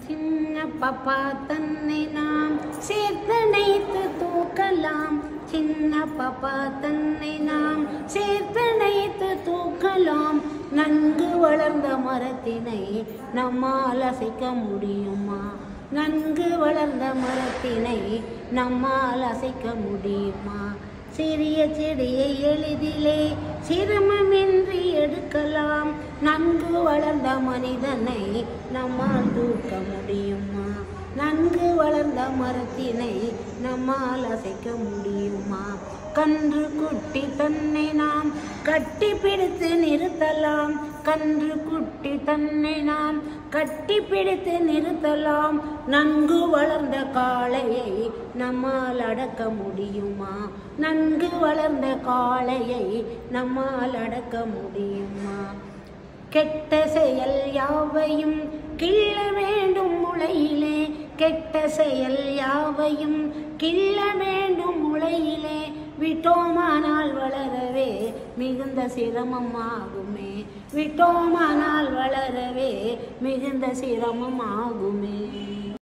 சின்ன பாப்பா தன்னை நாம் சேர்த்தணைத்து தூக்கலாம் சின்ன பாப்பா தன்னை நாம் சேர்த்தணைத்து தூக்கலாம் நன்கு வளர்ந்த மரத்தினை நம்மால் அசைக்க முடியுமா நன்கு வளர்ந்த மரத்தினை நம்மால் அசைக்க முடியுமா சிறிய செடியை எளிதிலே சிரமமின்றி எடுக்கலாம் நன்கு வளர்ந்த மனிதனை நம்மால் தூக்க முடியுமா நன்கு வளர்ந்த மரத்தினை நம்மால் அசைக்க முடியுமா கன்று குட்டி தன்னை நாம் கட்டி பிடித்து நிறுத்தலாம் கன்று குட்டி தன்னை நாம் கட்டி பிடித்து நிறுத்தலாம் நன்கு வளர்ந்த காளையை நம்மால் அடக்க முடியுமா நன்கு வளர்ந்த காளையை நம்மால் அடக்க முடியுமா கெட்ட செயல் யாவையும் கிள்ள வேண்டும் முளையிலே கெட்ட செயல் யாவையும் கிள்ள வேண்டும் முளையிலே விட்டோமானால் வளரவே மிகுந்த சிரமம் ஆகுமே விட்டோமானால் வளரவே மிகுந்த சிரமம் ஆகுமே